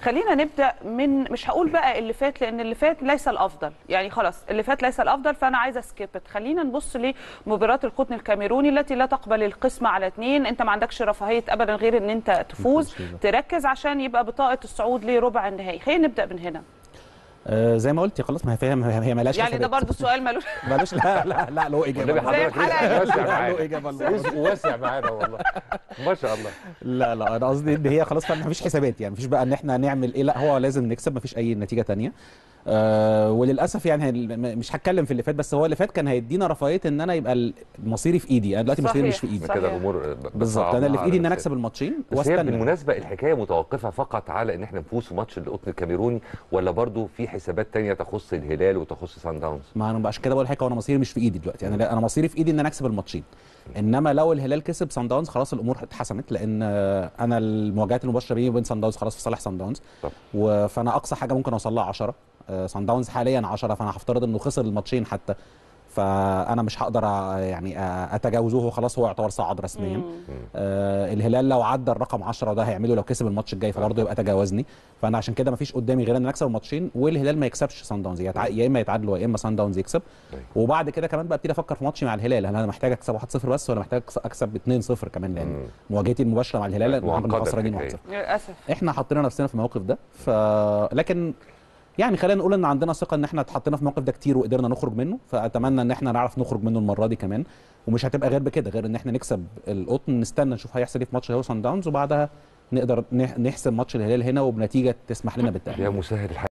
خلينا نبدا من مش هقول بقى اللي فات لان اللي فات ليس الافضل يعني خلاص اللي فات ليس الافضل فانا عايزه سكيبت خلينا نبص لمباراه القطن الكاميروني التي لا تقبل القسمه على اثنين انت ما عندكش رفاهيه ابدا غير ان انت تفوز تركز عشان يبقى بطاقه الصعود لربع النهائي خلينا نبدا من هنا آه زي ما قلتي خلاص ما هي فاهم هي مالهاش يعني ده حسابات. برضه سؤال ملوش مالوش لا لا لا له اجابه والنبي زي حضرتك الحلقة رزق دي. واسع له معانا اجابه الله. رزق واسع معانا والله ما شاء الله لا لا انا قصدي ان هي خلاص فعلا مفيش حسابات يعني مفيش بقى ان احنا نعمل ايه لا هو لازم نكسب مفيش اي نتيجه تانية آه وللاسف يعني ال- م- مش هتكلم في اللي فات بس هو اللي فات كان هيدينا رفاهيه ان انا يبقى المصيري في ايدي انا دلوقتي مصيري مش في صحيح. ايدي صحيح. كده الامور بالظبط انا اللي في ايدي ان انا اكسب الماتشين بس هي واستنى بالمناسبه الحكايه متوقفه فقط على ان احنا نفوز في ماتش القطن الكاميروني ولا برضو في حسابات تانية تخص الهلال وتخص سان داونز ما انا عشان كده بقول لحضرتك هو انا مصيري مش في ايدي دلوقتي انا انا مصيري في ايدي ان انا اكسب الماتشين انما لو الهلال كسب سان داونز خلاص الامور اتحسمت لان آه، انا المواجهات المباشره بيني وبين سان داونز خلاص في صالح سان داونز طب. و- فانا اقصى حاجه ممكن اوصل لها 10 آه، سان داونز حاليا 10 فانا هفترض انه خسر الماتشين حتى فانا مش هقدر أ- يعني أ- اتجاوزه هو خلاص هو يعتبر صعد رسميا آه الهلال لو عدى الرقم 10 وده هيعمله لو كسب الماتش الجاي فبرضه يبقى تجاوزني فانا عشان كده مفيش قدامي غير ان أنا اكسب الماتشين والهلال ما يكسبش سان داونز يتع- يا اما يتعادلوا يا اما سان داونز يكسب طيب. وبعد كده كمان بقى ابتدي افكر في ماتشي مع الهلال هل انا محتاج اكسب 1-0 بس ولا محتاج أكس- اكسب 2-0 كمان لان مم. مواجهتي المباشره مع الهلال إحنا معقدة خسرانين الحكاية. 1-0 للاسف احنا حطينا نفسنا في الموقف ده ف لكن يعني خلينا نقول ان عندنا ثقه ان احنا اتحطينا في الموقف ده كتير وقدرنا نخرج منه فاتمنى ان احنا نعرف نخرج منه المره دي كمان ومش هتبقى غير بكده غير ان احنا نكسب القطن نستنى نشوف هيحصل ايه في ماتش هيو سان داونز وبعدها نقدر نح- نحسم ماتش الهلال هنا وبنتيجه تسمح لنا بالتاهل يا مسهل الحال